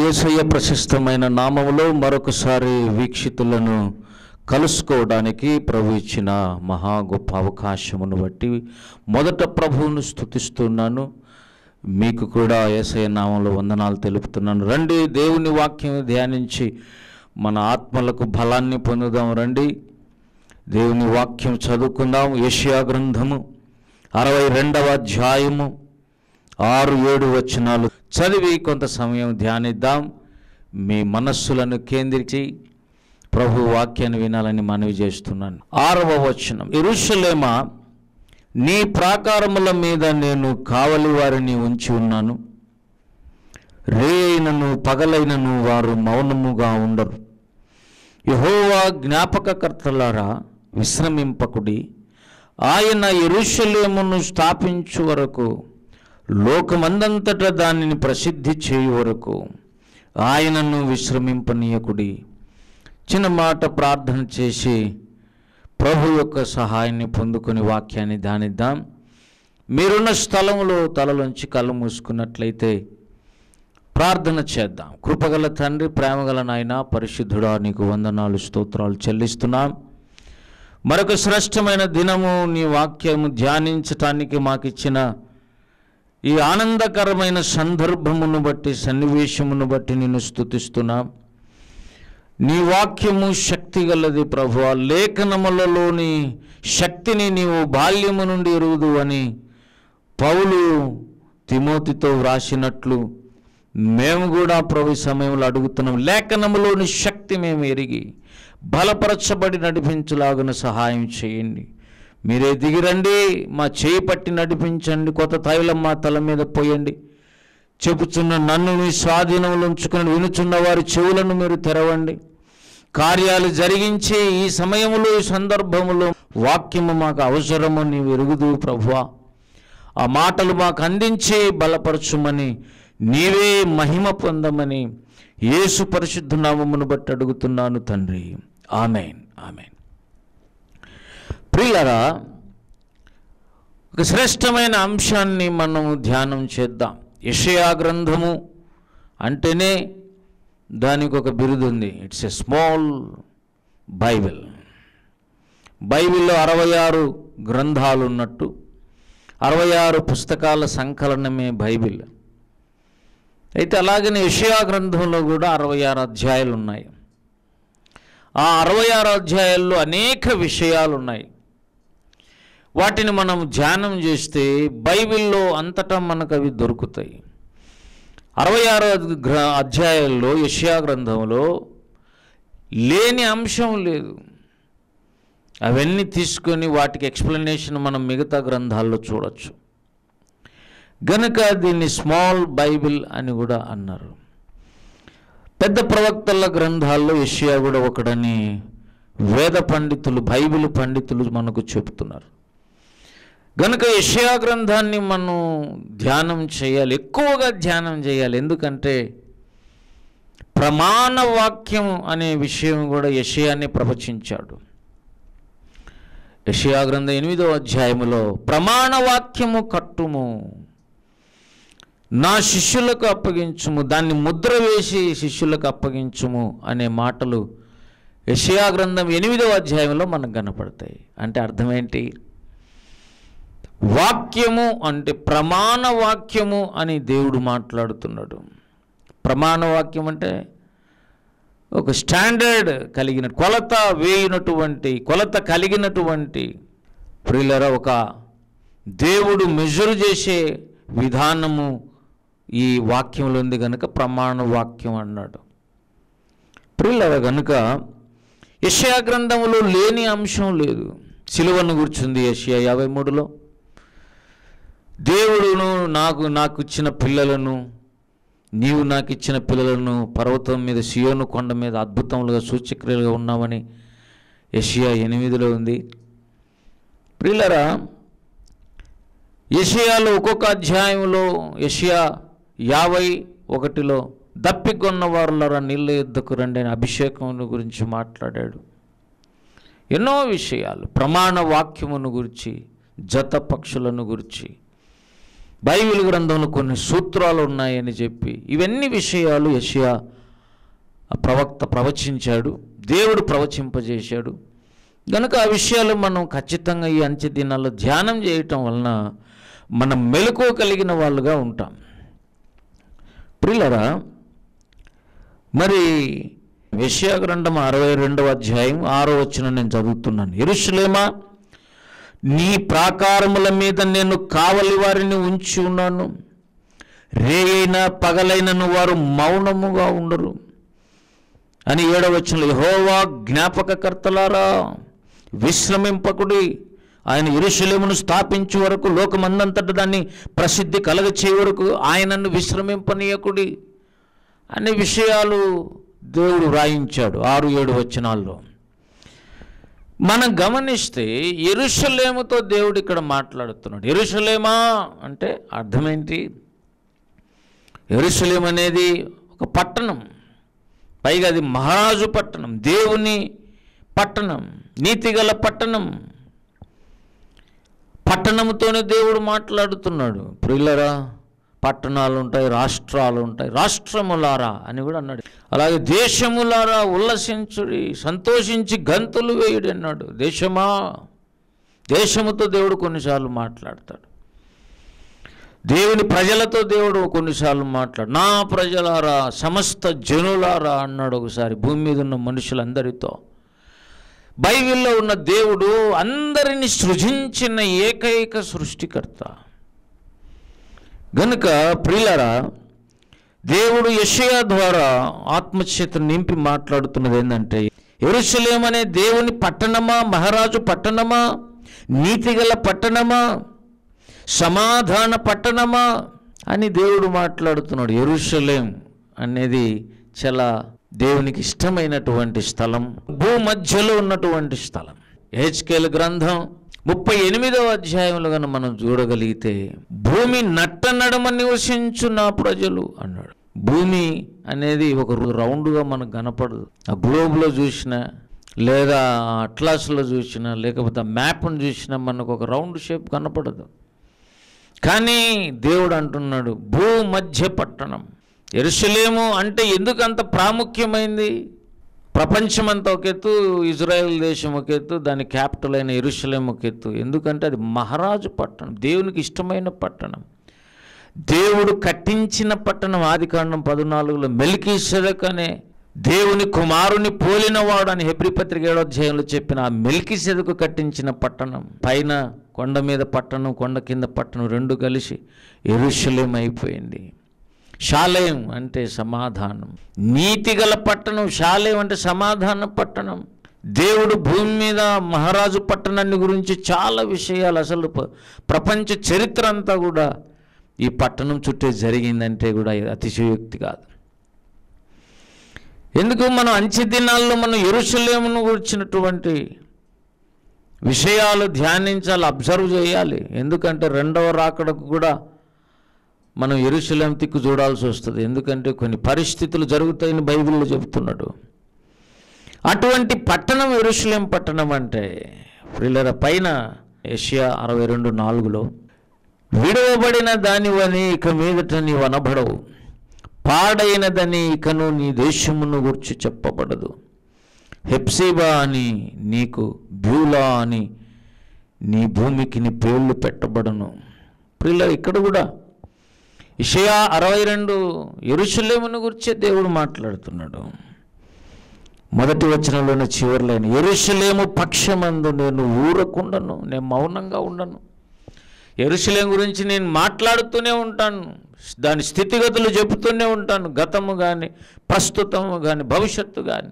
యేసయ్య ప్రశస్తమైన నామములో మరొకసారి వీక్షితులను కలుసుకోవడానికి ప్రభు ఇచ్చిన మహా గొప్ప అవకాశమును బట్టి మొదట ప్రభువును స్తుతిస్తున్నాను మీకు కూడా యేసయ్య నామంలో వందనాలు తెలుపుతున్నాను రండి దేవుని వాక్యం ధ్యానించి మన ఆత్మలకు బలాన్ని పొందుదాం రండి దేవుని వాక్యం చదువుకుందాం ఏషియా గ్రంథము అరవై రెండవ అధ్యాయము ఆరు ఏడు వచనాలు చదివి కొంత సమయం ధ్యానిద్దాం మీ మనస్సులను కేంద్రించి ప్రభు వాక్యాన్ని వినాలని మనవి చేస్తున్నాను ఆరవ వచనం ఎరుషలేమా నీ ప్రాకారముల మీద నేను కావలి వారిని ఉంచి ఉన్నాను రేయినను పగలైనను వారు మౌనముగా ఉండరు యహోవా జ్ఞాపకకర్తలారా విశ్రమింపకుడి ఆయన ఎరుషలేమును స్థాపించు వరకు లోకమందంతట దానిని ప్రసిద్ధి చేయు వరకు ఆయనను విశ్రమింపనీయకుడి చిన్న మాట ప్రార్థన చేసి ప్రభు యొక్క సహాయాన్ని పొందుకొని వాక్యాన్ని ధ్యానిద్దాం మీరున్న స్థలంలో తలలోంచి కళ్ళు మూసుకున్నట్లయితే ప్రార్థన చేద్దాం కృపగల తండ్రి ప్రేమగల నాయన పరిశుద్ధుడా నీకు వందనాలు స్తోత్రాలు చెల్లిస్తున్నాం మరొక శ్రేష్టమైన దినము నీ వాక్యము ధ్యానించటానికి మాకిచ్చిన ఈ ఆనందకరమైన సందర్భమును బట్టి సన్నివేశమును బట్టి నిన్ను స్తుతిస్తున్నాం నీ వాక్యము శక్తి గలది ప్రభు లేఖనములలోని శక్తిని నీవు బాల్యము నుండి ఎరుగుదు అని పౌలు తిమోతితో వ్రాసినట్లు మేము కూడా ప్రభు ఈ సమయంలో అడుగుతున్నాం లేఖనములోని శక్తి మేము ఎరిగి బలపరచబడి నడిపించలాగున సహాయం చేయండి మీరే దిగిరండి మా చేయి పట్టి నడిపించండి కొత్త తైలం మా తల మీద పోయండి చెబుతున్న నన్ను మీ స్వాధీనంలో ఉంచుకుని వినుచున్న వారి చెవులను మీరు తెరవండి కార్యాలు జరిగించి ఈ సమయంలో ఈ సందర్భములో వాక్యము మాకు అవసరము నీవు ఎరుగుదు ప్రభువా ఆ మాటలు మాకు అందించి బలపరచుమని నీవే మహిమ పొందమని యేసు పరిశుద్ధ నామమును బట్టి అడుగుతున్నాను తండ్రి ఆమెన్ ఆమెన్ ప్రియులరా ఒక శ్రేష్టమైన అంశాన్ని మనము ధ్యానం చేద్దాం యషయా గ్రంథము అంటేనే దానికి ఒక బిరుదు ఉంది ఇట్స్ ఎ స్మాల్ బైబిల్ బైబిల్లో అరవై ఆరు గ్రంథాలు ఉన్నట్టు అరవై ఆరు పుస్తకాల సంకలనమే బైబిల్ అయితే అలాగనే యషయా గ్రంథంలో కూడా అరవై ఆరు అధ్యాయాలు ఉన్నాయి ఆ అరవై ఆరు అధ్యాయాల్లో అనేక విషయాలు ఉన్నాయి వాటిని మనం ధ్యానం చేస్తే బైబిల్లో అంతటా మనకు అవి దొరుకుతాయి అరవై ఆరో గ్ర అధ్యాయాల్లో యష్యా గ్రంథంలో లేని అంశం లేదు అవన్నీ తీసుకొని వాటికి ఎక్స్ప్లెనేషన్ మనం మిగతా గ్రంథాల్లో చూడొచ్చు గనుక దీన్ని స్మాల్ బైబిల్ అని కూడా అన్నారు పెద్ద ప్రవక్తల గ్రంథాల్లో యష్యా కూడా ఒకడని వేద పండితులు బైబిల్ పండితులు మనకు చెబుతున్నారు గనుక యషయా గ్రంథాన్ని మనం ధ్యానం చేయాలి ఎక్కువగా ధ్యానం చేయాలి ఎందుకంటే ప్రమాణ వాక్యం అనే విషయం కూడా యషయాన్ని ప్రవచించాడు యషయా గ్రంథం ఎనిమిదో అధ్యాయములో ప్రమాణ వాక్యము కట్టుము నా శిష్యులకు అప్పగించుము దాన్ని ముద్ర వేసి శిష్యులకు అప్పగించుము అనే మాటలు యషయా గ్రంథం ఎనిమిదవ అధ్యాయంలో మనకు కనపడతాయి అంటే అర్థం ఏంటి వాక్యము అంటే ప్రమాణ వాక్యము అని దేవుడు మాట్లాడుతున్నాడు ప్రమాణ వాక్యం అంటే ఒక స్టాండర్డ్ కలిగిన కొలత వేయినటువంటి కొలత కలిగినటువంటి ప్రియులరా ఒక దేవుడు మెజర్ చేసే విధానము ఈ వాక్యంలో ఉంది కనుక ప్రమాణ వాక్యం అన్నాడు ప్రియులరా కనుక యషయా గ్రంథంలో లేని అంశం లేదు సిలువను గుర్చుంది యషయా యాభై మూడులో దేవుడును నాకు నాకు ఇచ్చిన పిల్లలను నీవు నాకు ఇచ్చిన పిల్లలను పర్వతం మీద సియోను కొండ మీద అద్భుతములుగా సూచక్రియలుగా ఉన్నామని యషియా ఎనిమిదిలో ఉంది ప్రిల్లరా యషియాలో ఒక్కొక్క అధ్యాయంలో యషియా యాభై ఒకటిలో దప్పికొన్న వారులరా నీళ్ళ యుద్ధకు రండి అని అభిషేకం గురించి మాట్లాడాడు ఎన్నో విషయాలు ప్రమాణ వాక్యమును గురించి జత పక్షులను గురించి బైబిల్ గ్రంథంలో కొన్ని సూత్రాలు ఉన్నాయని చెప్పి ఇవన్నీ విషయాలు యషయా ప్రవక్త ప్రవచించాడు దేవుడు ప్రవచింపజేశాడు కనుక ఆ విషయాలు మనం ఖచ్చితంగా ఈ అంచె దినాల్లో ధ్యానం చేయటం వలన మనం మెలకువ కలిగిన వాళ్ళుగా ఉంటాం ప్రియులరా మరి విషయ గ్రంథం అరవై రెండవ అధ్యాయం ఆరో వచ్చిన నేను చదువుతున్నాను ఎరుషులేమా నీ ప్రాకారముల మీద నేను కావలి వారిని ఉంచి ఉన్నాను రేయైనా పగలైనను వారు మౌనముగా ఉండరు అని ఏడవచ్చిన యహోవా జ్ఞాపకకర్తలారా విశ్రమింపకుడి ఆయన ఇరుషులేమును స్థాపించే వరకు లోకమందంతట దాన్ని ప్రసిద్ధి కలగచే వరకు ఆయనను విశ్రమింపనీయకుడి అనే విషయాలు దేవుడు వ్రాయించాడు ఆరు ఏడు వచనాల్లో మనం గమనిస్తే ఎరుషలేముతో దేవుడు ఇక్కడ మాట్లాడుతున్నాడు ఎరుషలేమా అంటే అర్థమేంటి ఎరుషలేం అనేది ఒక పట్టణం పైగా అది మహారాజు పట్టణం దేవుని పట్టణం నీతిగల పట్టణం పట్టణంతోనే దేవుడు మాట్లాడుతున్నాడు ప్రిల్లరా పట్టణాలు ఉంటాయి రాష్ట్రాలు ఉంటాయి రాష్ట్రములారా అని కూడా అన్నాడు అలాగే దేశములారా ఉల్లసించుడి సంతోషించి గంతులు వేయుడి అన్నాడు దేశమా దేశముతో దేవుడు కొన్నిసార్లు మాట్లాడతాడు దేవుని ప్రజలతో దేవుడు కొన్నిసార్లు మాట్లాడు నా ప్రజలారా సమస్త జనులారా అన్నాడు ఒకసారి భూమి మీద ఉన్న మనుషులందరితో బైబిల్లో ఉన్న దేవుడు అందరిని సృజించిన ఏకైక సృష్టికర్త గనుక ప్రియులరా దేవుడు యషయా ద్వారా ఆత్మచేత నింపి మాట్లాడుతున్నది ఏంటంటే ఎరుసలేం అనే దేవుని పట్టణమా మహారాజు పట్టణమా నీతిగల పట్టణమా సమాధాన పట్టణమా అని దేవుడు మాట్లాడుతున్నాడు ఎరుషలేం అనేది చాలా దేవునికి ఇష్టమైనటువంటి స్థలం భూమధ్యలో ఉన్నటువంటి స్థలం హెచ్కేల్ గ్రంథం ముప్పై ఎనిమిదవ అధ్యాయంలో కనుక మనం చూడగలిగితే భూమి నట్ట నడమ నివసించు నా ప్రజలు అన్నాడు భూమి అనేది ఒక రౌండ్గా మనకు కనపడదు ఆ గ్లోబ్లో చూసినా లేదా అట్లాస్లో చూసినా లేకపోతే ఆ మ్యాప్ను చూసినా మనకు ఒక రౌండ్ షేప్ కనపడదు కానీ దేవుడు అంటున్నాడు భూ మధ్య పట్టణం ఎరుసలేము అంటే ఎందుకు అంత ప్రాముఖ్యమైంది ప్రపంచమంతా ఒక ఎత్తు ఇజ్రాయెల్ దేశం ఒక ఎత్తు దాని క్యాపిటల్ అయిన ఎరుసలేం ఒక ఎత్తు ఎందుకంటే అది మహారాజు పట్టణం దేవునికి ఇష్టమైన పట్టణం దేవుడు కట్టించిన పట్టణం ఆదికాండం పద్నాలుగులో మెలికి అనే దేవుని కుమారుని పోలినవాడు అని హెబ్రి పత్రిక ఏడో అధ్యాయంలో చెప్పిన ఆ మెలికి సెదకు కట్టించిన పట్టణం పైన కొండ మీద పట్టణం కొండ కింద పట్టణం రెండు కలిసి ఎరుషలేం అయిపోయింది శాలయం అంటే సమాధానం నీతిగల పట్టణం శాలయం అంటే సమాధాన పట్టణం దేవుడు భూమి మీద మహారాజు పట్టణాన్ని గురించి చాలా విషయాలు అసలు ప- ప్రపంచ చరిత్ర అంతా కూడా ఈ పట్టణం చుట్టే జరిగిందంటే కూడా అతిశయోక్తి కాదు ఎందుకు మనం అంచె దినాల్లో మనం ఎరుసలేమును గురించినటువంటి విషయాలు ధ్యానించాలి అబ్జర్వ్ చేయాలి ఎందుకంటే రెండవ రాకడకు కూడా మనం ఎరుసలేం తిక్కు చూడాల్సి వస్తుంది ఎందుకంటే కొన్ని పరిస్థితులు జరుగుతాయని బైబిల్లో చెబుతున్నాడు అటువంటి పట్టణం ఎరుసలేం పట్టణం అంటే ప్రిల్లర పైన ఏషియా అరవై రెండు నాలుగులో విడవబడిన దానివని ఇక మీదట నీవు అనబడవు పాడైనదని ఇకను నీ దేశమును గుర్చి చెప్పబడదు హెప్సిబా అని నీకు బ్యూలా అని నీ భూమికి నీ పేర్లు పెట్టబడను ప్రిల్ల ఇక్కడ కూడా ఇషయా అరవై రెండు ఎరుషలేమును గురించే దేవుడు మాట్లాడుతున్నాడు మొదటి వచనంలోని చివరిలోని ఎరుషలేము పక్షమందు నేను ఊరకుండను నేను మౌనంగా ఉండను ఎరుసలేం గురించి నేను మాట్లాడుతూనే ఉంటాను దాని స్థితిగతులు చెబుతూనే ఉంటాను గతము కానీ ప్రస్తుతము కానీ భవిష్యత్తు కానీ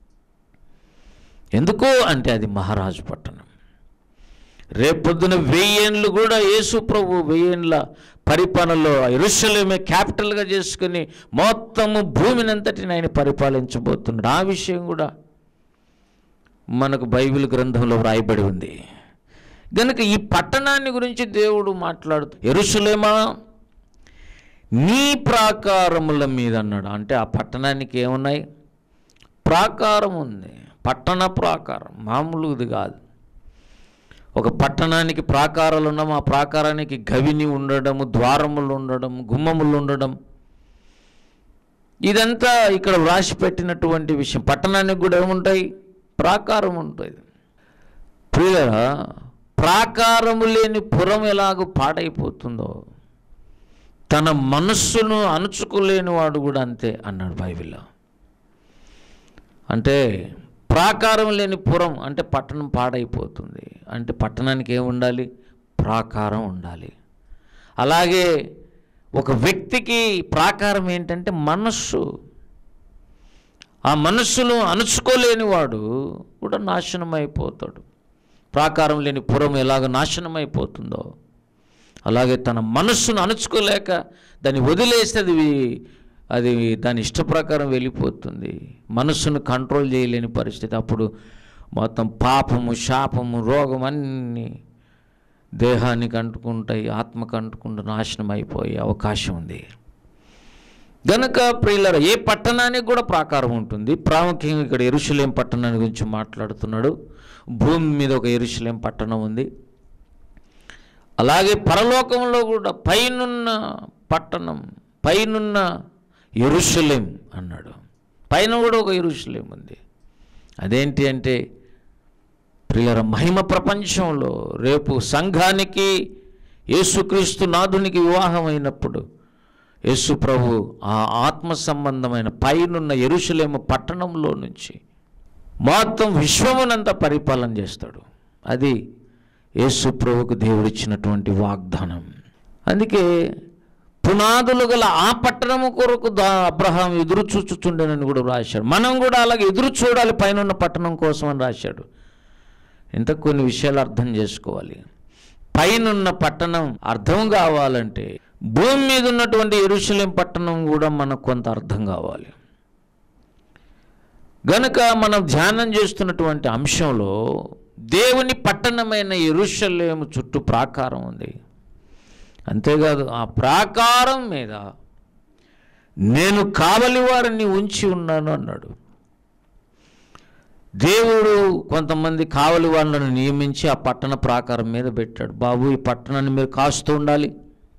ఎందుకు అంటే అది మహారాజు పట్టణం రేపొద్దున వెయ్యేండ్లు కూడా యేసు ప్రభు వెయ్యేండ్ల పరిపాలనలో ఎరుసలేమే క్యాపిటల్గా చేసుకుని మొత్తము భూమిని అంతటిని ఆయన పరిపాలించబోతున్నాడు ఆ విషయం కూడా మనకు బైబిల్ గ్రంథంలో వ్రాయబడి ఉంది గనుక ఈ పట్టణాన్ని గురించి దేవుడు మాట్లాడుతూ ఎరుసలేమా నీ ప్రాకారముల మీద అన్నాడు అంటే ఆ పట్టణానికి ఏమున్నాయి ప్రాకారం ఉంది పట్టణ ప్రాకారం మామూలుది కాదు ఒక పట్టణానికి ప్రాకారాలు ఉండడం ఆ ప్రాకారానికి గవిని ఉండడము ద్వారములు ఉండడం గుమ్మములు ఉండడం ఇదంతా ఇక్కడ వ్రాసి పెట్టినటువంటి విషయం పట్టణానికి కూడా ఏముంటాయి ప్రాకారం ఉంటుంది ప్రియుల ప్రాకారము లేని పురం ఎలాగో పాడైపోతుందో తన మనస్సును అణుచుకోలేని వాడు కూడా అంతే అన్నాడు బైబిల్లో అంటే ప్రాకారం లేని పురం అంటే పట్టణం పాడైపోతుంది అంటే పట్టణానికి ఏమి ఉండాలి ప్రాకారం ఉండాలి అలాగే ఒక వ్యక్తికి ప్రాకారం ఏంటంటే మనస్సు ఆ మనస్సును అణుచుకోలేని వాడు కూడా నాశనం అయిపోతాడు ప్రాకారం లేని పురం ఎలాగ నాశనం అయిపోతుందో అలాగే తన మనస్సును అణుచుకోలేక దాన్ని వదిలేస్తే అది అది దాని ఇష్ట ప్రకారం వెళ్ళిపోతుంది మనస్సును కంట్రోల్ చేయలేని పరిస్థితి అప్పుడు మొత్తం పాపము శాపము రోగం అన్నీ దేహానికి అంటుకుంటాయి ఆత్మకు అంటుకుంటూ నాశనం అయిపోయే అవకాశం ఉంది గనక ప్రియులర ఏ పట్టణానికి కూడా ప్రాకారం ఉంటుంది ప్రాముఖ్యంగా ఇక్కడ ఎరుషలేం పట్టణాన్ని గురించి మాట్లాడుతున్నాడు భూమి మీద ఒక ఎరుషలేం పట్టణం ఉంది అలాగే పరలోకంలో కూడా పైనున్న పట్టణం పైనున్న ఎరుషలేం అన్నాడు పైన కూడా ఒక ఎరుషలేం ఉంది అదేంటి అంటే ప్రియుల మహిమ ప్రపంచంలో రేపు సంఘానికి యేసుక్రీస్తు నాథునికి వివాహం అయినప్పుడు యేసు ప్రభు ఆ ఆత్మ సంబంధమైన పైనున్న ఎరుషలేము పట్టణంలో నుంచి మొత్తం విశ్వమునంతా పరిపాలన చేస్తాడు అది యేసు ప్రభుకు దేవుడిచ్చినటువంటి వాగ్దానం అందుకే పునాదులు గల ఆ పట్టణము కొరకు దా అబ్రహాం ఎదురు చూచుచుండేనని కూడా రాశాడు మనం కూడా అలాగే ఎదురు చూడాలి పైన ఉన్న పట్టణం కోసం అని రాశాడు ఇంత కొన్ని విషయాలు అర్థం చేసుకోవాలి పైనున్న పట్టణం అర్థం కావాలంటే భూమి మీద ఉన్నటువంటి ఎరుషలేం పట్టణం కూడా మనకు కొంత అర్థం కావాలి గనుక మనం ధ్యానం చేస్తున్నటువంటి అంశంలో దేవుని పట్టణమైన ఎరుషలేము చుట్టూ ప్రాకారం ఉంది అంతేకాదు ఆ ప్రాకారం మీద నేను కావలి వారిని ఉంచి ఉన్నాను అన్నాడు దేవుడు కొంతమంది కావలి వాళ్ళను నియమించి ఆ పట్టణ ప్రాకారం మీద పెట్టాడు బాబు ఈ పట్టణాన్ని మీరు కాస్తూ ఉండాలి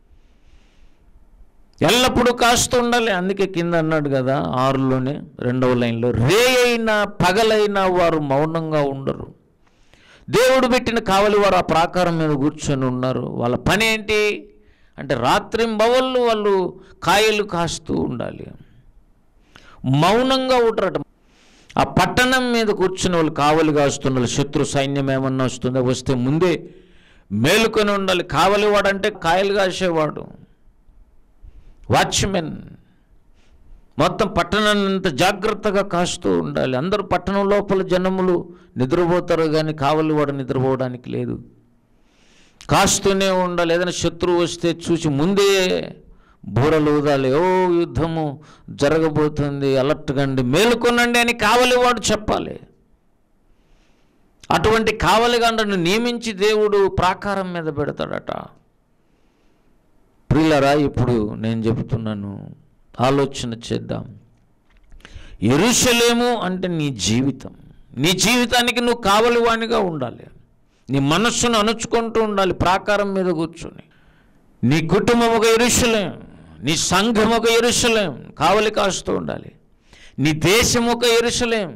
ఎల్లప్పుడూ కాస్తూ ఉండాలి అందుకే కింద అన్నాడు కదా ఆరులోనే రెండవ లైన్లో రే అయినా పగలైనా వారు మౌనంగా ఉండరు దేవుడు పెట్టిన కావలి వారు ఆ ప్రాకారం మీద కూర్చొని ఉన్నారు వాళ్ళ పని ఏంటి అంటే రాత్రింబవళ్ళు వాళ్ళు కాయలు కాస్తూ ఉండాలి మౌనంగా ఉంటారట ఆ పట్టణం మీద కూర్చుని వాళ్ళు కావలి కాస్తున్నారు శత్రు సైన్యం ఏమన్నా వస్తుందో వస్తే ముందే మేలుకొని ఉండాలి కావలి వాడంటే కాయలు కాసేవాడు వాచ్మెన్ మొత్తం పట్టణాన్ని అంత జాగ్రత్తగా కాస్తూ ఉండాలి అందరూ పట్టణం లోపల జనములు నిద్రపోతారు కానీ కావలి వాడు నిద్రపోవడానికి లేదు కాస్తూనే ఉండాలి ఏదైనా శత్రువు వస్తే చూసి ముందే బూరలు ఊదాలి ఓ యుద్ధము జరగబోతుంది అలర్ట్గా అండి మేలుకొనండి అని కావలి వాడు చెప్పాలి అటువంటి కావలిగాండను నియమించి దేవుడు ప్రాకారం మీద పెడతాడట ప్రియులరా ఇప్పుడు నేను చెబుతున్నాను ఆలోచన చేద్దాం ఎరుషలేము అంటే నీ జీవితం నీ జీవితానికి నువ్వు కావలివానిగా ఉండాలి నీ మనస్సును అణుచుకుంటూ ఉండాలి ప్రాకారం మీద కూర్చొని నీ కుటుంబం ఒక ఎరుషలేం నీ సంఘం ఒక ఎరుషలేం కావలి కాస్తూ ఉండాలి నీ దేశం ఒక ఎరుషలేం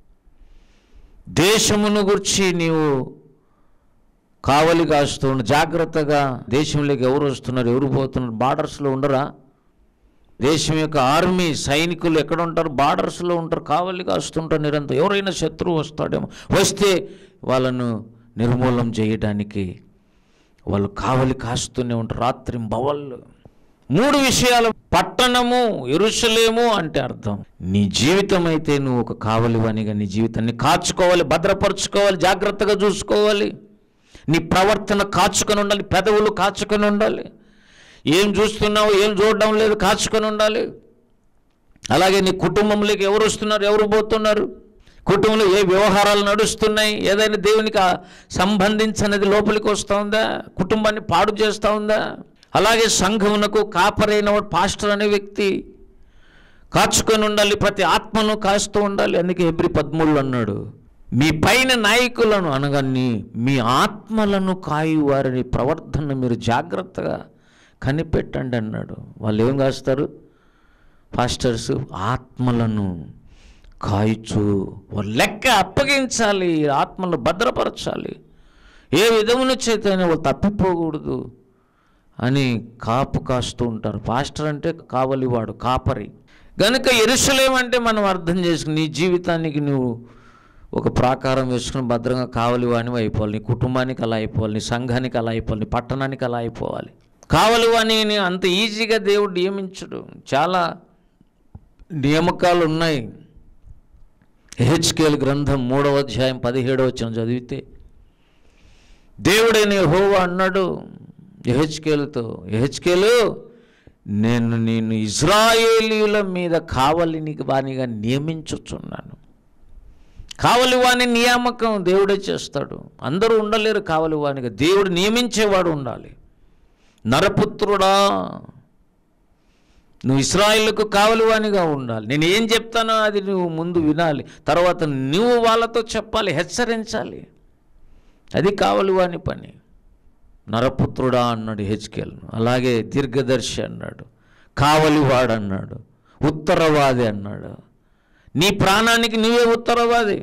దేశమును గురించి నీవు కావలి కాస్తూ ఉండు జాగ్రత్తగా దేశంలోకి ఎవరు వస్తున్నారు ఎవరు పోతున్నారు బార్డర్స్లో ఉండరా దేశం యొక్క ఆర్మీ సైనికులు ఎక్కడ ఉంటారు బార్డర్స్లో ఉంటారు కావలి కాస్తుంటారు నిరంతరం ఎవరైనా శత్రువు వస్తాడేమో వస్తే వాళ్ళను నిర్మూలన చేయడానికి వాళ్ళు కావలి కాస్తూనే ఉంటారు రాత్రి బవళ్ళు మూడు విషయాలు పట్టణము ఎరుసలేము అంటే అర్థం నీ జీవితం అయితే నువ్వు ఒక కావలివానిగా నీ జీవితాన్ని కాచుకోవాలి భద్రపరచుకోవాలి జాగ్రత్తగా చూసుకోవాలి నీ ప్రవర్తన కాచుకొని ఉండాలి పెదవులు కాచుకొని ఉండాలి ఏం చూస్తున్నావు ఏం చూడడం లేదు కాచుకొని ఉండాలి అలాగే నీ కుటుంబంలోకి ఎవరు వస్తున్నారు ఎవరు పోతున్నారు కుటుంబంలో ఏ వ్యవహారాలు నడుస్తున్నాయి ఏదైనా దేవునికి ఆ సంబంధించినది లోపలికి వస్తూ ఉందా కుటుంబాన్ని పాడు చేస్తూ ఉందా అలాగే సంఘమునకు కాపరైన వాడు పాస్టర్ అనే వ్యక్తి కాచుకొని ఉండాలి ప్రతి ఆత్మను కాస్తూ ఉండాలి అందుకే ఎబ్రి పద్మూళ్ళు అన్నాడు మీ పైన నాయకులను అనగా నీ మీ ఆత్మలను కాయు వారిని ప్రవర్తన మీరు జాగ్రత్తగా కనిపెట్టండి అన్నాడు వాళ్ళు ఏం కాస్తారు పాస్టర్స్ ఆత్మలను కాయచు వారి లెక్క అప్పగించాలి ఆత్మలను భద్రపరచాలి ఏ విధమున చేతైనా వాళ్ళు తప్పిపోకూడదు అని కాపు కాస్తూ ఉంటారు పాస్టర్ అంటే కావలివాడు కాపరి గనుక ఎరుసలేం అంటే మనం అర్థం చేసుకుని నీ జీవితానికి నువ్వు ఒక ప్రాకారం వేసుకుని భద్రంగా కావలివాణి అయిపోవాలి నీ కుటుంబానికి అలా అయిపోవాలి నీ సంఘానికి అలా అయిపోవాలి నీ పట్టణానికి అలా అయిపోవాలి కావలివాణిని అంత ఈజీగా దేవుడు నియమించడు చాలా నియామకాలు ఉన్నాయి హెచ్కేల్ గ్రంథం మూడవ అధ్యాయం పదిహేడవ వచ్చిన చదివితే దేవుడైన యెహోవా అన్నాడు ఎహెచ్కేలుతో ఎహెచ్కేలు నేను నేను ఇజ్రాయేలీల మీద కావలిని వానిగా నియమించుచున్నాను కావలి వాని నియామకం దేవుడే చేస్తాడు అందరూ ఉండలేరు కావలి వానిగా దేవుడు నియమించేవాడు ఉండాలి నరపుత్రుడా నువ్వు ఇస్రాయిల్కు కావలివానిగా ఉండాలి నేను ఏం చెప్తానో అది నువ్వు ముందు వినాలి తర్వాత నువ్వు వాళ్ళతో చెప్పాలి హెచ్చరించాలి అది కావలివాని పని నరపుత్రుడా అన్నాడు హెచ్కేల్ను అలాగే దీర్ఘదర్శి అన్నాడు కావలివాడు అన్నాడు ఉత్తరవాది అన్నాడు నీ ప్రాణానికి నీవే ఉత్తరవాది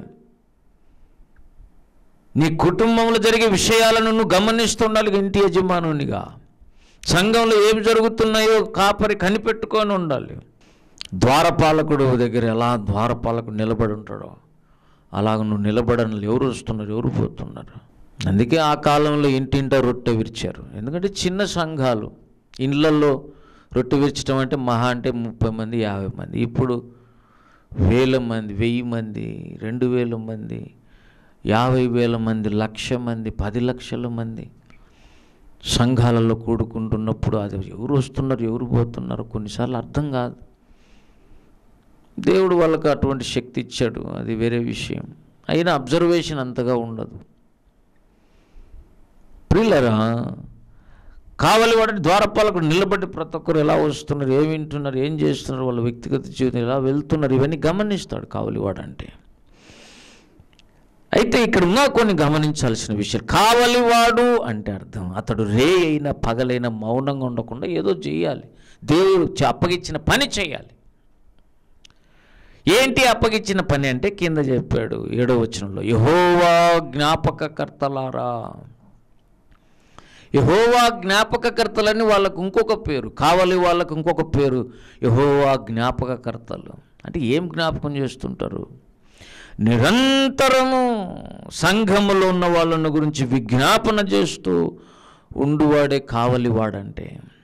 నీ కుటుంబంలో జరిగే విషయాలను నువ్వు గమనిస్తుండాలి ఇంటి యజమానునిగా సంఘంలో ఏమి జరుగుతున్నాయో కాపరి కనిపెట్టుకొని ఉండాలి ద్వారపాలకుడు దగ్గర ఎలా ద్వారపాలకుడు నిలబడి ఉంటాడో అలాగ నువ్వు నిలబడని ఎవరు వస్తున్నారు ఎవరు పోతున్నారు అందుకే ఆ కాలంలో ఇంటింట రొట్టె విరిచారు ఎందుకంటే చిన్న సంఘాలు ఇండ్లల్లో రొట్టె విరచడం అంటే మహా అంటే ముప్పై మంది యాభై మంది ఇప్పుడు వేల మంది వెయ్యి మంది రెండు వేల మంది యాభై వేల మంది లక్ష మంది పది లక్షల మంది సంఘాలలో కూడుకుంటున్నప్పుడు అది ఎవరు వస్తున్నారు ఎవరు పోతున్నారు కొన్నిసార్లు అర్థం కాదు దేవుడు వాళ్ళకి అటువంటి శక్తి ఇచ్చాడు అది వేరే విషయం అయినా అబ్జర్వేషన్ అంతగా ఉండదు ప్రిల్లరా కావలి వాడి ద్వారపాలకు నిలబడి ప్రతి ఒక్కరు ఎలా వస్తున్నారు ఏం వింటున్నారు ఏం చేస్తున్నారు వాళ్ళ వ్యక్తిగత జీవితం ఎలా వెళ్తున్నారు ఇవన్నీ గమనిస్తాడు కావలివాడు అంటే అయితే ఇక్కడ ఉన్న కొన్ని గమనించాల్సిన విషయాలు కావలివాడు అంటే అర్థం అతడు రే అయిన పగలైన మౌనంగా ఉండకుండా ఏదో చేయాలి దేవుడు చ- అప్పగించిన పని చేయాలి ఏంటి అప్పగించిన పని అంటే కింద చెప్పాడు ఏడో వచనంలో యహోవా జ్ఞాపకకర్తలారా యహోవా జ్ఞాపకకర్తలని వాళ్ళకు ఇంకొక పేరు కావలి వాళ్ళకు ఇంకొక పేరు యహోవా జ్ఞాపకకర్తలు అంటే ఏం జ్ఞాపకం చేస్తుంటారు నిరంతరము సంఘములో ఉన్న వాళ్ళని గురించి విజ్ఞాపన చేస్తూ ఉండువాడే కావలివాడంటే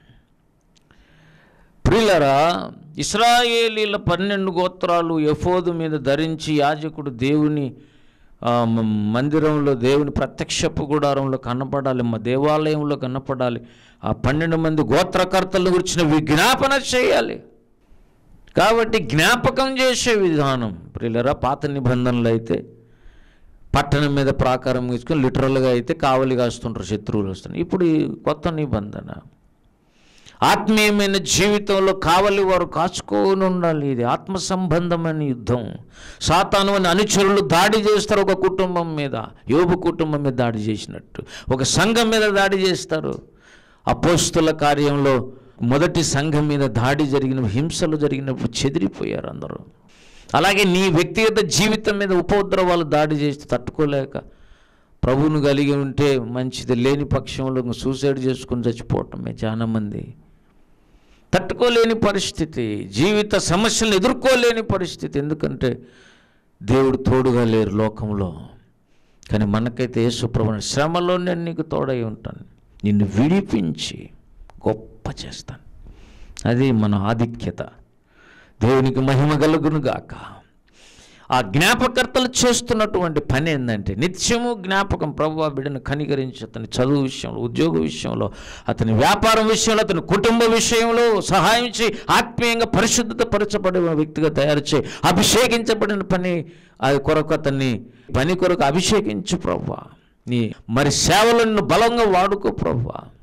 ప్రియులరా ఇస్రాయేలీల పన్నెండు గోత్రాలు ఎఫోదు మీద ధరించి యాజకుడు దేవుని ఆ, మ- మందిరంలో దేవుని ప్రత్యక్షపు గుడారంలో కనపడాలి మా దేవాలయంలో కనపడాలి ఆ పన్నెండు మంది గోత్రకర్తల గురించిన విజ్ఞాపన చేయాలి కాబట్టి జ్ఞాపకం చేసే విధానం ప్రియులరా పాత నిబంధనలు అయితే పట్టణం మీద ప్రాకారం తీసుకొని లిటరల్గా అయితే కావలి కాస్తుంటారు శత్రువులు వస్తున్నారు ఇప్పుడు ఈ కొత్త నిబంధన ఆత్మీయమైన జీవితంలో కావలి వారు కాచుకొని ఉండాలి ఇది ఆత్మ సంబంధమైన యుద్ధం సాతాను అని అనుచరులు దాడి చేస్తారు ఒక కుటుంబం మీద యోబు కుటుంబం మీద దాడి చేసినట్టు ఒక సంఘం మీద దాడి చేస్తారు అపోస్తుల కార్యంలో మొదటి సంఘం మీద దాడి జరిగిన హింసలు జరిగినప్పుడు చెదిరిపోయారు అందరూ అలాగే నీ వ్యక్తిగత జీవితం మీద ఉపద్రవాలు దాడి చేసి తట్టుకోలేక ప్రభువును కలిగి ఉంటే మంచిది లేని పక్షంలో ఇంక సూసైడ్ చేసుకుని చచ్చిపోవటమే చాలామంది తట్టుకోలేని పరిస్థితి జీవిత సమస్యలను ఎదుర్కోలేని పరిస్థితి ఎందుకంటే దేవుడు తోడుగా లేరు లోకంలో కానీ మనకైతే యేసుప్రభు శ్రమలో నేను నీకు తోడై ఉంటాను నిన్ను విడిపించి గొప్ప చేస్తాను అది మన ఆధిక్యత దేవునికి మహిమ కలుగును గాక ఆ జ్ఞాపకర్తలు చేస్తున్నటువంటి పని ఏంటంటే నిత్యము జ్ఞాపకం ప్రభు ఆ బిడ్డను కనికరించి అతని చదువు విషయంలో ఉద్యోగ విషయంలో అతని వ్యాపారం విషయంలో అతని కుటుంబ విషయంలో సహాయం చేయి ఆత్మీయంగా పరిశుద్ధత పరచబడిన వ్యక్తిగా తయారు చేయి అభిషేకించబడిన పని అది కొరకు అతన్ని పని కొరకు అభిషేకించు ప్రభు నీ మరి సేవలను బలంగా వాడుకో ప్రభు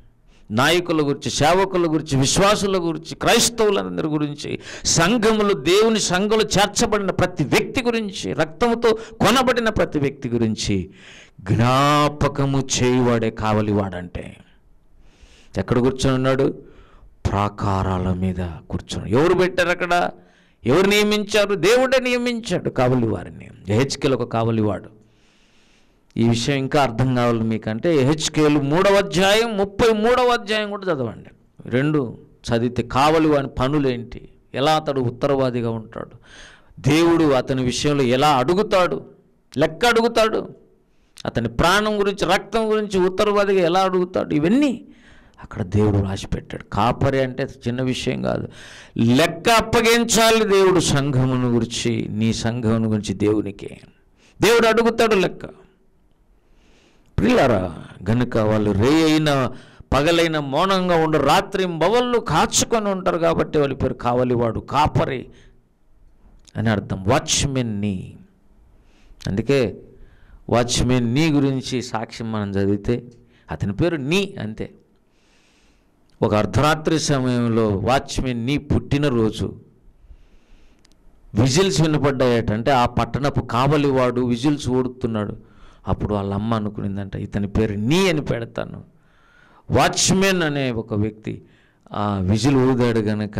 నాయకుల గురించి సేవకుల గురించి విశ్వాసుల గురించి క్రైస్తవులందరి గురించి సంఘములు దేవుని సంఘములు చేర్చబడిన ప్రతి వ్యక్తి గురించి రక్తముతో కొనబడిన ప్రతి వ్యక్తి గురించి జ్ఞాపకము చేయువాడే కావలివాడంటే ఎక్కడ కూర్చొని ఉన్నాడు ప్రాకారాల మీద కూర్చొని ఎవరు పెట్టారు అక్కడ ఎవరు నియమించారు దేవుడే నియమించాడు కావలి వారిని హెచ్కెల్ ఒక కావలివాడు ఈ విషయం ఇంకా అర్థం కావాలి మీకంటే హెచ్కేలు మూడవ అధ్యాయం ముప్పై మూడవ అధ్యాయం కూడా చదవండి రెండు చదివితే కావలి వాని పనులేంటి ఎలా అతడు ఉత్తరవాదిగా ఉంటాడు దేవుడు అతని విషయంలో ఎలా అడుగుతాడు లెక్క అడుగుతాడు అతని ప్రాణం గురించి రక్తం గురించి ఉత్తరవాదిగా ఎలా అడుగుతాడు ఇవన్నీ అక్కడ దేవుడు రాసి పెట్టాడు కాపరి అంటే చిన్న విషయం కాదు లెక్క అప్పగించాలి దేవుడు సంఘమును గురించి నీ సంఘమును గురించి దేవునికి దేవుడు అడుగుతాడు లెక్క ప్రియులారా గనుక వాళ్ళు రే అయిన పగలైన మౌనంగా ఉండు రాత్రి బవళ్ళు కాచుకొని ఉంటారు కాబట్టి వాళ్ళ పేరు కావలివాడు కాపరి అని అర్థం వాచ్మెన్ నీ అందుకే వాచ్మెన్ నీ గురించి సాక్ష్యం మనం చదివితే అతని పేరు నీ అంతే ఒక అర్ధరాత్రి సమయంలో వాచ్మెన్ నీ పుట్టినరోజు విజిల్స్ వినపడ్డాయట అంటే ఆ పట్టణపు కావలివాడు విజిల్స్ ఓడుతున్నాడు అప్పుడు వాళ్ళ అమ్మ అనుకునిందంట ఇతని పేరు నీ అని పెడతాను వాచ్మెన్ అనే ఒక వ్యక్తి ఆ విజిల్ ఊదాడు గనక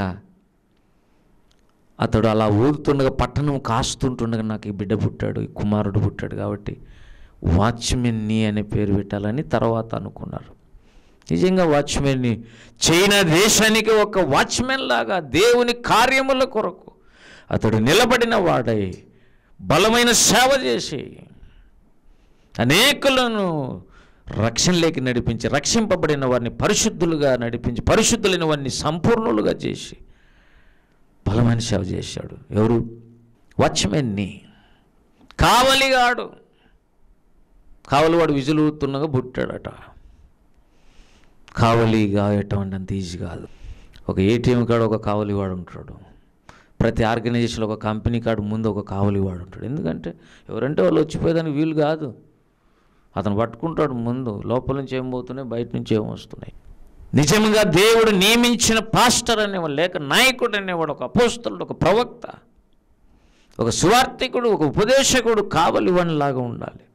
అతడు అలా ఊదుతుండగా పట్టణం కాస్తుంటుండగా నాకు ఈ బిడ్డ పుట్టాడు ఈ కుమారుడు పుట్టాడు కాబట్టి వాచ్మెన్ నీ అనే పేరు పెట్టాలని తర్వాత అనుకున్నారు నిజంగా వాచ్మెన్ని చైనా దేశానికి ఒక వాచ్మెన్ లాగా దేవుని కార్యముల కొరకు అతడు నిలబడిన వాడై బలమైన సేవ చేసి అనేకులను రక్షణలోకి నడిపించి రక్షింపబడిన వారిని పరిశుద్ధులుగా నడిపించి పరిశుద్ధులైన వారిని సంపూర్ణులుగా చేసి బలమైన సేవ చేశాడు ఎవరు వాచ్మెన్ని కావలిగాడు కావలివాడు విజులుతున్నగా పుట్టాడట కావలిగా ఎటువంటి అంత ఈజీ కాదు ఒక ఏటీఎం కాడ ఒక కావలివాడు ఉంటాడు ప్రతి ఆర్గనైజేషన్లో ఒక కంపెనీ కాడ ముందు ఒక కావలివాడు ఉంటాడు ఎందుకంటే ఎవరంటే వాళ్ళు వచ్చిపోయేదానికి వీలు కాదు అతను పట్టుకుంటాడు ముందు లోపల నుంచి ఏం పోతున్నాయి బయట నుంచి ఏం వస్తున్నాయి నిజంగా దేవుడు నియమించిన పాస్టర్ అనేవాడు లేక నాయకుడు అనేవాడు ఒక అపోస్తలుడు ఒక ప్రవక్త ఒక సువార్థికుడు ఒక ఉపదేశకుడు కావలివనిలాగా ఉండాలి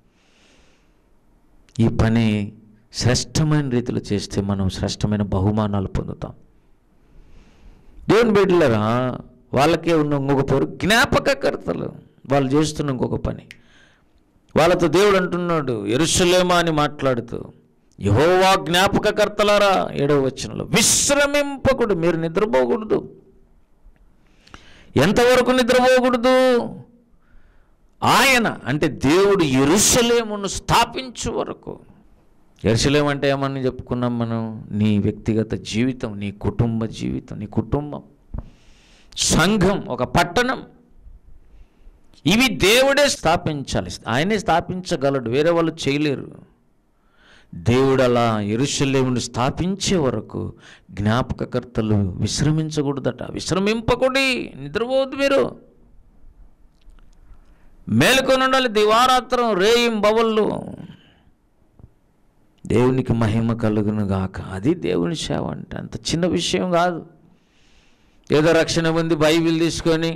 ఈ పని శ్రేష్టమైన రీతిలో చేస్తే మనం శ్రేష్టమైన బహుమానాలు పొందుతాం దేవుని బిడ్డలరా వాళ్ళకే ఉన్న ఇంకొక పేరు జ్ఞాపకకర్తలు వాళ్ళు చేస్తున్న ఇంకొక పని వాళ్ళతో దేవుడు అంటున్నాడు ఎరుసలేమా అని మాట్లాడుతూ యహోవా జ్ఞాపకకర్తలారా ఏడవ వచనంలో విశ్రమింపకుడు మీరు నిద్రపోకూడదు ఎంతవరకు నిద్రపోకూడదు ఆయన అంటే దేవుడు ఎరుసలేమును స్థాపించు వరకు ఎరుసలేం అంటే ఏమని చెప్పుకున్నాం మనం నీ వ్యక్తిగత జీవితం నీ కుటుంబ జీవితం నీ కుటుంబం సంఘం ఒక పట్టణం ఇవి దేవుడే స్థాపించాలి ఆయనే స్థాపించగలడు వేరే వాళ్ళు చేయలేరు దేవుడు అలా ఎరుషలేమును స్థాపించే వరకు జ్ఞాపకకర్తలు విశ్రమించకూడదట విశ్రమింపకూడి నిద్రపోవద్దు మీరు మేలుకొని ఉండాలి దివారాత్రం రేయిం బవళ్ళు దేవునికి మహిమ కలుగును గాక అది దేవుని సేవ అంటే అంత చిన్న విషయం కాదు ఏదో రక్షణ పొంది బైబిల్ తీసుకొని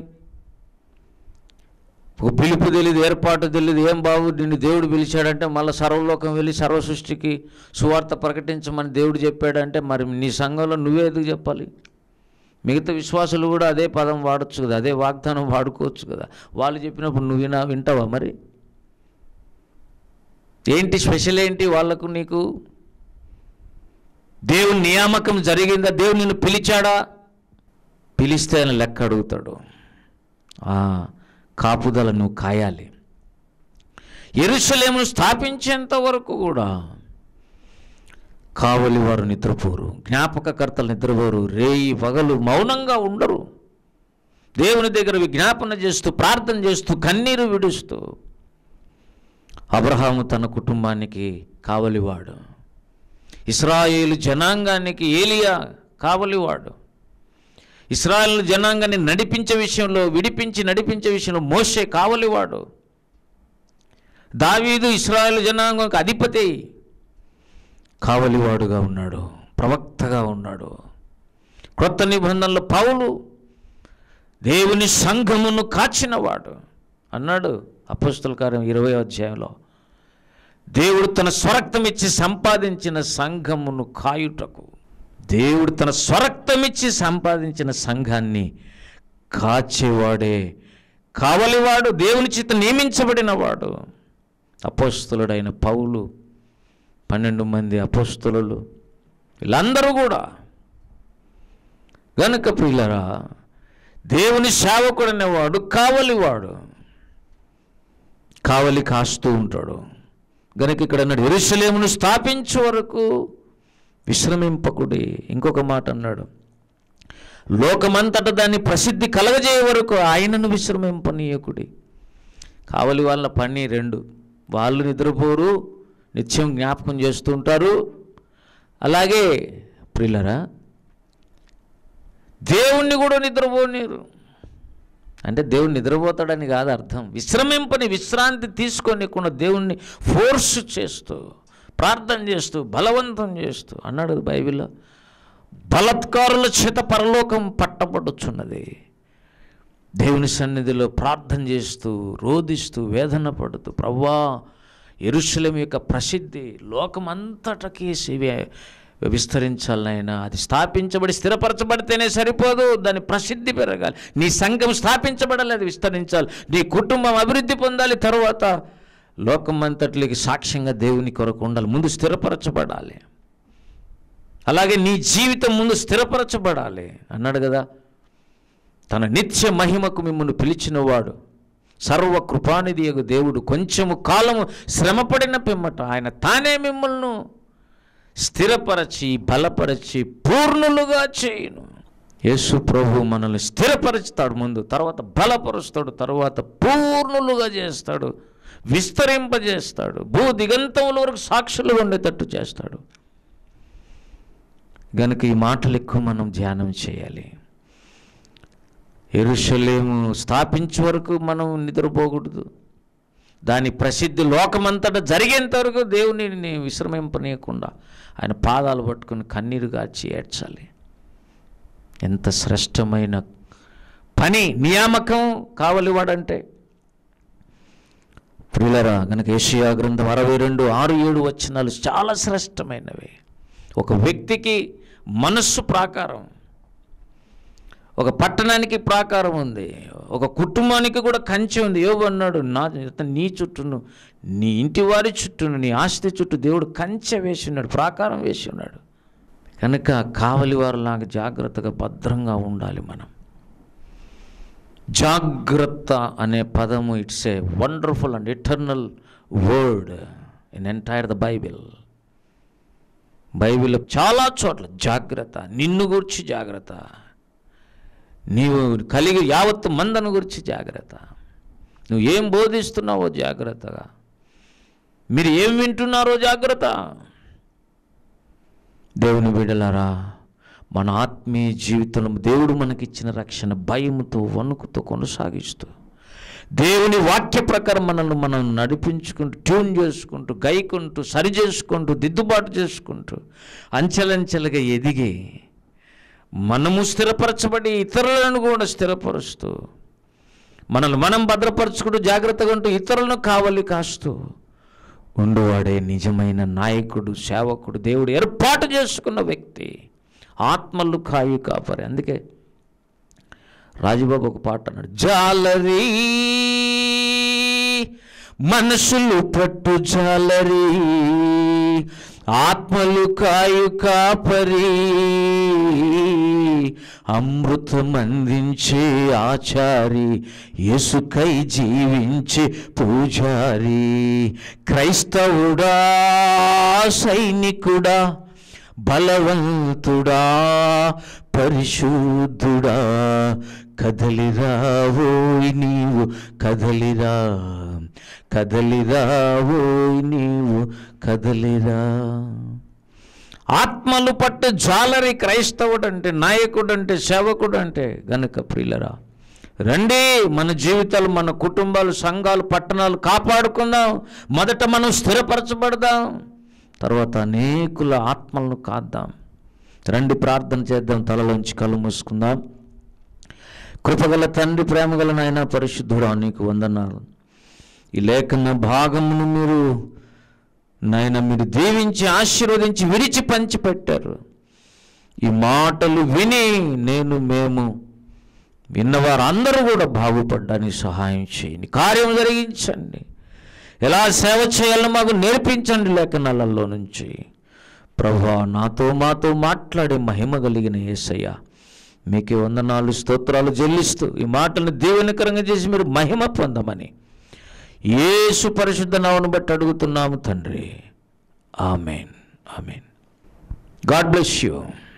ఒక పిలుపు తెలియదు ఏర్పాటు తెలియదు ఏం బాబు నిన్ను దేవుడు పిలిచాడంటే మళ్ళీ సర్వలోకం వెళ్ళి సర్వ సృష్టికి సువార్త ప్రకటించమని దేవుడు చెప్పాడంటే మరి నీ సంఘంలో నువ్వే ఎందుకు చెప్పాలి మిగతా విశ్వాసులు కూడా అదే పదం వాడచ్చు కదా అదే వాగ్దానం వాడుకోవచ్చు కదా వాళ్ళు చెప్పినప్పుడు నువ్వు వినా వింటావా మరి ఏంటి స్పెషల్ ఏంటి వాళ్ళకు నీకు దేవుని నియామకం జరిగిందా దేవుడు నిన్ను పిలిచాడా పిలిస్తే ఆయన లెక్క అడుగుతాడు ఆ కాపుదల నువ్వు కాయాలి ఎరుసలేమును స్థాపించేంత వరకు కూడా కావలి వారు నిద్రపోరు జ్ఞాపకకర్తలు నిద్రపోరు రేయి పగలు మౌనంగా ఉండరు దేవుని దగ్గర విజ్ఞాపన చేస్తూ ప్రార్థన చేస్తూ కన్నీరు విడుస్తూ అబ్రహాము తన కుటుంబానికి కావలివాడు ఇస్రాయేలు జనాంగానికి ఏలియా కావలివాడు ఇస్రాయేల్ జనాంగాన్ని నడిపించే విషయంలో విడిపించి నడిపించే విషయంలో మోసే కావలివాడు దావీదు ఇస్రాయేల్ జనాంగంకి అధిపతి కావలివాడుగా ఉన్నాడు ప్రవక్తగా ఉన్నాడు క్రొత్త నిబంధనలు పౌలు దేవుని సంఘమును కాచినవాడు అన్నాడు అపస్తుల కార్యం ఇరవై అధ్యాయంలో దేవుడు తన స్వరక్తం ఇచ్చి సంపాదించిన సంఘమును కాయుటకు దేవుడు తన స్వరక్తమిచ్చి సంపాదించిన సంఘాన్ని కాచేవాడే కావలివాడు దేవుని చేత నియమించబడినవాడు అపోస్తులుడైన పౌలు పన్నెండు మంది అపోస్తులు వీళ్ళందరూ కూడా గనుక ప్రియులరా దేవుని సేవకుడనేవాడు కావలివాడు కావలి కాస్తూ ఉంటాడు గనుక ఇక్కడ అన్నాడు ఎరుసలేమును స్థాపించే వరకు విశ్రమింపకుడి ఇంకొక మాట అన్నాడు లోకమంతట దాన్ని ప్రసిద్ధి కలగజేయ వరకు ఆయనను విశ్రమింపనీయకుడి కావలి వాళ్ళ పని రెండు వాళ్ళు నిద్రపోరు నిత్యం జ్ఞాపకం చేస్తూ ఉంటారు అలాగే ప్రిల్లరా దేవుణ్ణి కూడా నిద్రపోనీరు అంటే దేవుడు నిద్రపోతాడని కాదు అర్థం విశ్రమింపని విశ్రాంతి తీసుకోనికుండా దేవుణ్ణి ఫోర్స్ చేస్తూ ప్రార్థన చేస్తూ బలవంతం చేస్తూ అన్నాడు కదా బైబిల్లో బలత్కారుల చేత పరలోకం పట్టబడుచున్నది దేవుని సన్నిధిలో ప్రార్థన చేస్తూ రోదిస్తూ వేదన పడుతూ ప్రవ్వా ఎరుశలేం యొక్క ప్రసిద్ధి లోకమంతటకి సివే విస్తరించాలనైనా అది స్థాపించబడి స్థిరపరచబడితేనే సరిపోదు దాని ప్రసిద్ధి పెరగాలి నీ సంఘం స్థాపించబడాలి అది విస్తరించాలి నీ కుటుంబం అభివృద్ధి పొందాలి తర్వాత లోకమంతట్లకి సాక్ష్యంగా దేవుని కొరకు ఉండాలి ముందు స్థిరపరచబడాలి అలాగే నీ జీవితం ముందు స్థిరపరచబడాలి అన్నాడు కదా తన నిత్య మహిమకు మిమ్మల్ని పిలిచినవాడు సర్వ కృపానిధి యొక్క దేవుడు కొంచెము కాలము శ్రమపడిన పిమ్మట ఆయన తానే మిమ్మల్ని స్థిరపరచి బలపరచి పూర్ణులుగా చేయును యేసు ప్రభు మనల్ని స్థిరపరుస్తాడు ముందు తర్వాత బలపరుస్తాడు తర్వాత పూర్ణులుగా చేస్తాడు విస్తరింపజేస్తాడు భూ దిగంతముల వరకు సాక్షులు ఉండేటట్టు చేస్తాడు గనుక ఈ మాటలు ఎక్కువ మనం ధ్యానం చేయాలి ఎరుషలేము స్థాపించే వరకు మనం నిద్రపోకూడదు దాని ప్రసిద్ధి లోకమంతటా జరిగేంత వరకు దేవుని విశ్రమింపనీయకుండా ఆయన పాదాలు పట్టుకుని కన్నీరు గాచి ఏడ్చాలి ఎంత శ్రేష్టమైన పని నియామకం కావలివాడంటే ప్రియులరా గనక ఏషియా గ్రంథం అరవై రెండు ఆరు ఏడు వచనాలు చాలా శ్రేష్టమైనవి ఒక వ్యక్తికి మనస్సు ప్రాకారం ఒక పట్టణానికి ప్రాకారం ఉంది ఒక కుటుంబానికి కూడా కంచె ఉంది యోగు అన్నాడు నా నీ చుట్టూను నీ ఇంటి వారి చుట్టూను నీ ఆస్తి చుట్టూ దేవుడు కంచె వేసి ఉన్నాడు ప్రాకారం వేసి ఉన్నాడు కనుక కావలి వారిలాగా జాగ్రత్తగా భద్రంగా ఉండాలి మనం జాగ్రత్త అనే పదము it's a wonderful and eternal word in entire the Bible Bible చాలా చోట్ల జాగ్రత్త నిన్ను గురించి జాగ్రత్త నీవు కలిగి యావత్తు మందను గురించి జాగ్రత్త నువ్వు ఏం బోధిస్తున్నావో జాగ్రత్తగా మీరు ఏం వింటున్నారో జాగ్రత్త దేవుని బిడలారా మన ఆత్మీయ జీవితంలో దేవుడు మనకిచ్చిన రక్షణ భయముతో వణుకుతో కొనసాగిస్తూ దేవుని వాక్య ప్రకారం మనల్ని మనం నడిపించుకుంటూ ట్యూన్ చేసుకుంటూ గైకుంటూ సరి చేసుకుంటూ దిద్దుబాటు చేసుకుంటూ అంచెలంచెలుగా ఎదిగి మనము స్థిరపరచబడి ఇతరులను కూడా స్థిరపరుస్తూ మనల్ని మనం భద్రపరచుకుంటూ జాగ్రత్తగా ఉంటూ ఇతరులను కావలి కాస్తూ ఉండువాడే నిజమైన నాయకుడు సేవకుడు దేవుడు ఏర్పాటు చేసుకున్న వ్యక్తి ఆత్మలు కాయి కాపరి అందుకే రాజుబాబు ఒక పాట అన్నాడు జాలరీ మనసులు పట్టు జాలరీ ఆత్మలు కాయు కాపరి అమృతం అందించే ఆచారి యేసుకై జీవించే పూజారి క్రైస్తవుడా సైనికుడా బలవంతుడా పరిశుద్ధుడా కదలిరావోయ్ నీవు కదలిరా కదలిరావోయ్ నీవు కదలిరా ఆత్మలు పట్టు జాలరి క్రైస్తవుడు అంటే నాయకుడు అంటే సేవకుడు అంటే గనుక ప్రియులరా రండి మన జీవితాలు మన కుటుంబాలు సంఘాలు పట్టణాలు కాపాడుకుందాం మొదట మనం స్థిరపరచబడదాం తర్వాత అనేకుల ఆత్మలను కాద్దాం రండి ప్రార్థన చేద్దాం తలలోంచి కళ్ళు మూసుకుందాం కృపగల తండ్రి ప్రేమగల నాయన పరిశుద్ధుడా నీకు వందనాలు ఈ లేఖన భాగమును మీరు నాయన మీరు దీవించి ఆశీర్వదించి విరిచి పంచిపెట్టారు ఈ మాటలు విని నేను మేము విన్నవారు అందరూ కూడా బాగుపడ్డానికి సహాయం చేయండి కార్యం జరిగించండి ఎలా సేవ చేయాలో మాకు నేర్పించండి లేఖనాలలో నుంచి ప్రభా నాతో మాతో మాట్లాడే మహిమ కలిగిన యేసయ్య మీకే వందనాలు స్తోత్రాలు చెల్లిస్తూ ఈ మాటలను దీవెనకరంగా చేసి మీరు మహిమ పొందమని యేసు పరిశుద్ధ నామను బట్టి అడుగుతున్నాము తండ్రి amen amen God bless you